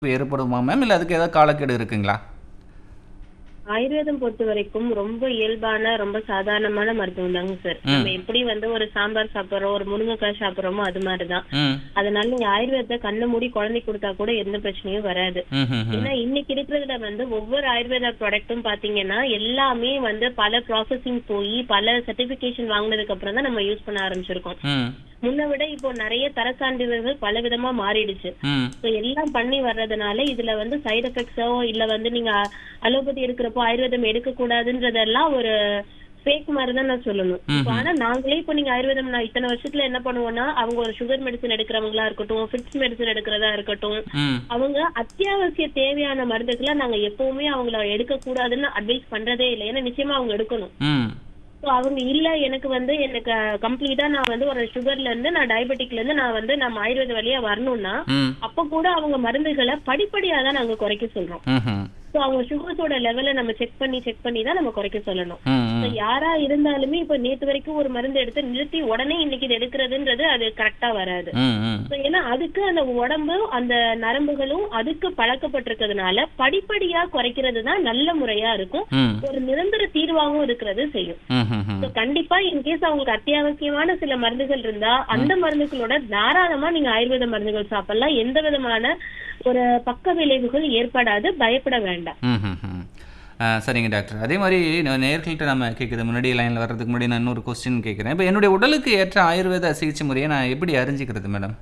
ஏற்படுமா மேம் இல்லை அதுக்கு ஏதாவது காலக்கெடு இருக்குங்களா ஆயுர்வேதம் பொறுத்த வரைக்கும் ரொம்ப இயல்பான ரொம்ப சாதாரணமான மருத்துவம் தாங்க சார் நம்ம எப்படி வந்து ஒரு சாம்பார் சாப்பிடுறோம் ஒரு முருங்கைக்காய் சாப்பிடுறோமோ அது மாதிரிதான் ம் அதனால நீங்க ஆயுர்வேதத்தை கண்ணை மூடி குழந்தைக்கு கொடுத்தா கூட எந்த பிரச்சனையும் வராது ம் ம் ம். ஏன்னா இன்னைக்கு இருக்கிறதுல வந்து ஒவ்வொரு ஆயுர்வேத ப்ராடக்ட்டும் பாத்தீங்கன்னா எல்லாமே வந்து பல ப்ராசஸிங் போய் பல சர்டிபிகேஷன் வாங்கினதுக்கு அப்புறம் தான் நம்ம யூஸ் பண்ண ஆரம்பிச்சிருக்கோம் ம் முன்ன விட இப்போ நிறைய தர சான்றிதழ்கள் பல விதமா மாறிடுச்சு ம் So எல்லாம் பண்ணி வர்றதுனால இதுல வந்து சைடு எஃபெக்ட்ஸோ இல்ல வந்து நீங்க அலோபதி எடுக்கிறப்போ ஆயுர்வேதம் எடுக்க கூடாதுன்றதெல்லாம் ஒரு ஃபேக் மாதிரி தான் நான் சொல்லணும் இப்ப ஆனா நாங்களே இப்போ நீங்க ஆயுர்வேதம் நான் இத்தனை வருஷத்துல என்ன பண்ணுவோம்னா அவங்க ஒரு சுகர் மெடிசன் எடுக்கிறவங்களா இருக்கட்டும் ஃபிட்ஸ் மெடிசன் எடுக்கிறதா இருக்கட்டும் ம் அவங்க அத்தியாவசிய தேவையான மருந்துகளை நாங்க எப்பவுமே அவங்கள எடுக்க கூடாதுன்னு அட்வைஸ் பண்றதே இல்லை ஏன்னா நிச்சயமா அவங்க எடுக்கணும் ம் ஸோ அவங்க இல்ல எனக்கு வந்து எனக்கு கம்ப்ளீட்டா நான் வந்து ஒரு சுகர்ல இருந்து நான் டயபெட்டிக்ல இருந்து நான் வந்து நம்ம ஆயுர்வேத வழியா வரணும்னா ம் அப்ப கூட அவங்க மருந்துகளை படிப்படியா தான் நாங்க குறைக்க சொல்றோம் ம் ம் ஸோ அவங்க சுகர்ஸோட லெவலை நம்ம செக் பண்ணி செக் பண்ணி தான் நம்ம குறைக்க சொல்லணும் ம் So, யாரா இருந்தாலுமே இப்ப நேத்து வரைக்கும் ஒரு மருந்து எடுத்து நிறுத்தி உடனே இன்னைக்கு இது எடுக்கிறதுன்றது அது கரெக்டா வராது ம் ம் So, ஏன்னா அதுக்கு அந்த உடம்பு அந்த நரம்புகளும் அதுக்கு பழக்கப்பட்டிருக்கிறதுனால படிப்படியா குறைக்கிறது தான் நல்ல முறையா இருக்கும் ம் ஒரு நிரந்தர தீர்வாகவும் இருக்கிறது செய்யும் ம் ம் ம் So, கண்டிப்பா இன்கேஸ் அவங்களுக்கு அத்தியாவசியமான சில மருந்துகள் இருந்தா அந்த மருந்துகளோட தாராளமா நீங்க ஆயுர்வேத மருந்துகள் சாப்பிடலாம் எந்த விதமான ஒரு பக்க விளைவுகள் ஏற்படாது பயப்பட வேண்டாம் ம் ம் ம். ஆ, சரிங்க டாக்டர் அதே மாதிரி நான் நேர்கள்ட்ட நம்ம கேட்குறது முன்னாடி லைனில் வர்றதுக்கு முன்னாடி நான் இன்னொரு கொஸ்டின் கேட்குறேன் இப்போ என்னுடைய உடலுக்கு ஏற்ற ஆயுர்வேத சிகிச்சை முறையை நான் எப்படி அறிஞ்சிக்கிறது மேடம்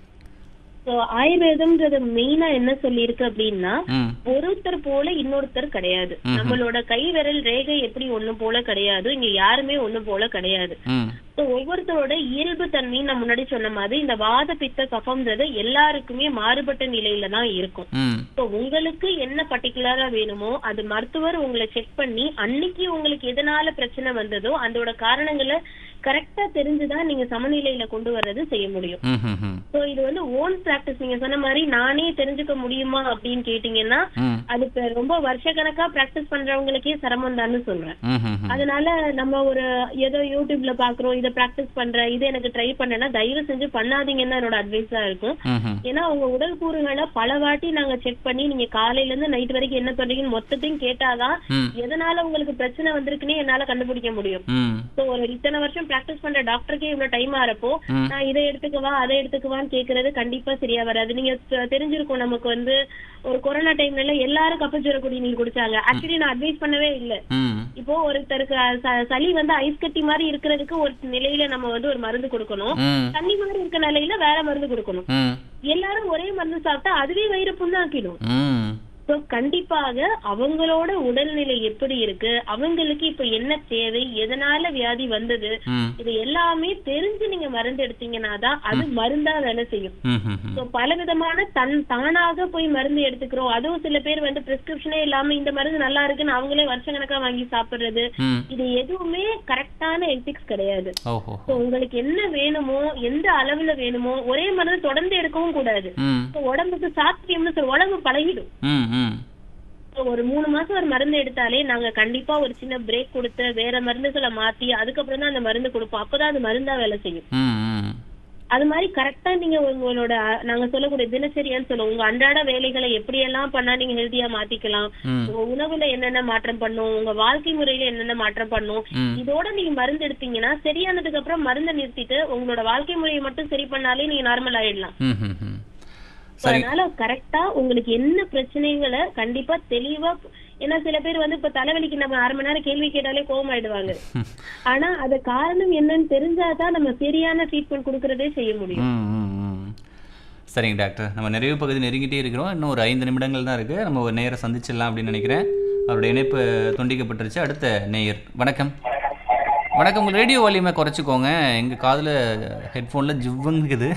சோ ஆயுர்வேதம்ன்றது மெயினா என்ன சொல்லியிருக்கு அப்படின்னா ம் ஒருத்தர் போல இன்னொருத்தர் கிடையாது நம்மளோட கை விரல் ரேகை எப்படி ஒண்ணு போல கிடையாது இங்க யாருமே ஒண்ணு போல கிடையாது ம் So, ஒவ்வொருத்தரோட இயல்பு தன்மையும் நான் முன்னாடி சொன்ன மாதிரி இந்த வாத பித்த கஃபம்ன்றது எல்லாருக்குமே மாறுபட்ட நிலையில தான் இருக்கும் ம் இப்போ உங்களுக்கு என்ன பர்டிகுலரா வேணுமோ அது மருத்துவர் உங்களை செக் பண்ணி அன்னைக்கு உங்களுக்கு எதனால பிரச்சனை வந்ததோ அதோட காரணங்களை கரெக்டா தெரிஞ்சுதான் நீங்க சமநிலையில கொண்டு வர்றது செய்ய முடியும் ம் ம் ம் சோ இது வந்து ஓன் பிராக்டிஸ் நீங்க சொன்ன மாதிரி நானே தெரிஞ்சுக்க முடியுமா அப்படின்னு கேட்டீங்கன்னா ம் அது இப்ப ரொம்ப வருஷக்கணக்கா பிராக்டிஸ் பண்றவங்களுக்கே சிரமம் தான்னு சொல்றேன் ம் ம் ம் அதனால நம்ம ஒரு ஏதோ யூடியூப்ல பாக்குறோம் இதை பிராக்டிஸ் பண்றேன் இது எனக்கு ட்ரை பண்ணேன்னா தயவு செஞ்சு பண்ணாதீங்கன்னு என்னோட அட்வைஸா இருக்கும் ம் ம் ஏன்னா உங்க உடல் கூறுகளை பல வாட்டி நாங்க செக் பண்ணி நீங்க காலையில இருந்து நைட் வரைக்கும் என்ன பண்றீங்கன்னு மொத்தத்தையும் கேட்டாதான் ம் எதனால உங்களுக்கு பிரச்சனை வந்திருக்குன்னு என்னால கண்டுபிடிக்க முடியும் ம் சோ ஒரு இத்தனை வருஷம் பிராக்டிஸ் பண்ற டாக்டருக்கே இவ்வளவு டைம் ஆறப்போ ம். நான் இதை எடுத்துக்கவா அதை எடுத்துக்கவான்னு கேக்குறது கண்டிப்பா சரியா வராது நீங்க தெ- தெரிஞ்சிருக்கும் நமக்கு வந்து ஒரு கொரோனா டைம்ல எல்லாம் எல்லாரும் கப்பச்சுர குடிநீர் குடிச்சாங்க ஆக்சுவலி நான் அட்வைஸ் பண்ணவே இல்லை ம் இப்போ ஒருத்தருக்கு ச- சளி வந்து ஐஸ் கட்டி மாதிரி இருக்கிறதுக்கு ஒரு நிலையில நம்ம வந்து ஒரு மருந்து கொடுக்கணும் ம் தண்ணி மாதிரி இருக்க நிலையில வேற மருந்து கொடுக்கணும் ம் எல்லாரும் ஒரே மருந்து சாப்பிட்டா அதுவே வயிறு புண்ணாக்கிடும் ம் சோ கண்டிப்பாக அவங்களோட உடல்நிலை எப்படி இருக்கு அவங்களுக்கு இப்ப என்ன தேவை எதனால வியாதி வந்தது ம் இது எல்லாமே தெரிஞ்சு நீங்க மருந்து எடுத்தீங்கன்னா தான் அது மருந்தா வேலை செய்யும் ம் ம் ம் சோ பல விதமான தன் தானாக போய் மருந்து எடுத்துக்கிறோம் அதுவும் சில பேர் வந்து பிரிஸ்கிரிப்ஷனே இல்லாம இந்த மருந்து நல்லா இருக்குன்னு அவங்களே வருஷக்கணக்கா வாங்கி சாப்பிடுறது ம் இது எதுவுமே கரெக்டான எத்திக்ஸ் கிடையாது ஓஹோ So, உங்களுக்கு என்ன வேணுமோ எந்த அளவுல வேணுமோ ஒரே மருந்து தொடர்ந்து எடுக்கவும் கூடாது ம் So, உடம்புக்கு சாத்தியம்னு சொல்ல உடம்பு பழகிடும் ம் ம் So, ஒரு மூணு மாசம் ஒரு மருந்து எடுத்தாலே நாங்க கண்டிப்பா ஒரு சின்ன பிரேக் கொடுத்து வேற மருந்துகளை மாத்தி அதுக்கப்புறம் தான் அந்த மருந்து கொடுப்போம் அப்பதான் அது மருந்தா வேலை செய்யும் ம் ம் அது மாதிரி கரெக்டா நீங்க உங்களோட அஹ், நாங்க சொல்லக்கூடிய தினசரியான்னு சொல்லுவோம் உங்க அன்றாட வேலைகளை எப்படியெல்லாம் பண்ணா நீங்க ஹெல்த்தியா மாத்திக்கலாம் ம் உங்க உணவுல என்னென்ன மாற்றம் பண்ணும் உங்க வாழ்க்கை முறையில என்னென்ன மாற்றம் பண்ணும் ம் இதோட நீங்க மருந்து எடுத்தீங்கன்னா சரியானதுக்கு அப்புறம் மருந்தை நிறுத்திட்டு உங்களோட வாழ்க்கை முறையை மட்டும் சரி பண்ணாலே நீங்க நார்மல் ஆயிடலாம் ம் ம் ம் So, அதனால கரெக்டா உங்களுக்கு என்ன பிரச்சனைகளை கண்டிப்பா தெளிவா ஏன்னா சில பேர் வந்து இப்ப தலைவலிக்கு நம்ம அரை மணி நேரம் கேள்வி கேட்டாலே கோவம் ஆயிடுவாங்க ஆனா அது காரணம் என்னன்னு தெரிஞ்சாதான் நம்ம சரியான ட்ரீட்மெண்ட் கொடுக்கறதே செய்ய முடியும் ம், ம், ம். சரிங்க டாக்டர் நம்ம நிறைவு பகுதி நெருங்கிட்டே இருக்கிறோம் இன்னும் ஒரு ஐந்து நிமிடங்கள் தான் இருக்குது நம்ம ஒரு நேரம் சந்திச்சிடலாம் அப்படின்னு நினைக்கிறேன் அவருடைய இணைப்பு துண்டிக்கப்பட்டுருச்சு அடுத்த நேயர் வணக்கம் வணக்கம் உங்கள் ரேடியோ வால்யூமை குறைச்சிக்கோங்க எங்கள் காதில் ஹெட்ஃபோனில் ஜிவ்வுங்குது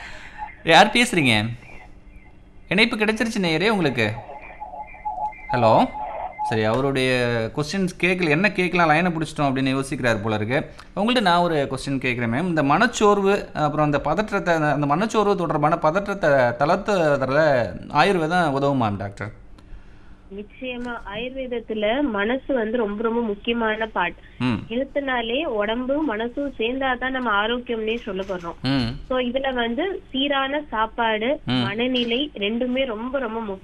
யார் பேசுகிறீங்க இணைப்பு கிடைச்சிருச்சு நேயரே உங்களுக்கு ஹலோ சரி அவருடைய கொஸ்டின்ஸ் கேட்கல என்ன கேட்கலாம் லைனை பிடிச்சிட்டோம் அப்படின்னு யோசிக்கிறார் போல இருக்கு உங்கள்ட்ட நான் ஒரு கொஸ்டின் கேட்குறேன் மேம் இந்த மனச்சோர்வு அப்புறம் அந்த பதற்றத்தை அந்த- அந்த மனச்சோர்வு தொடர்பான பதற்றத்தை தளர்த்துறதுல ஆயுர்வேதம் உதவுமா டாக்டர் நிச்சயமா ஆயுர்வேதத்துல மனசு வந்து ரொம்ப ரொம்ப முக்கியமான பார்ட் ம் ஹெல்த்னாலே உடம்பும் மனசும் சேர்ந்தாதான் நம்ம ஆரோக்கியம்னே சொல்லப்படுறோம் ம் சோ இதுல வந்து சீரான சாப்பாடு ம். மனநிலை ரெண்டுமே ரொம்ப ரொம்ப முக்கியம்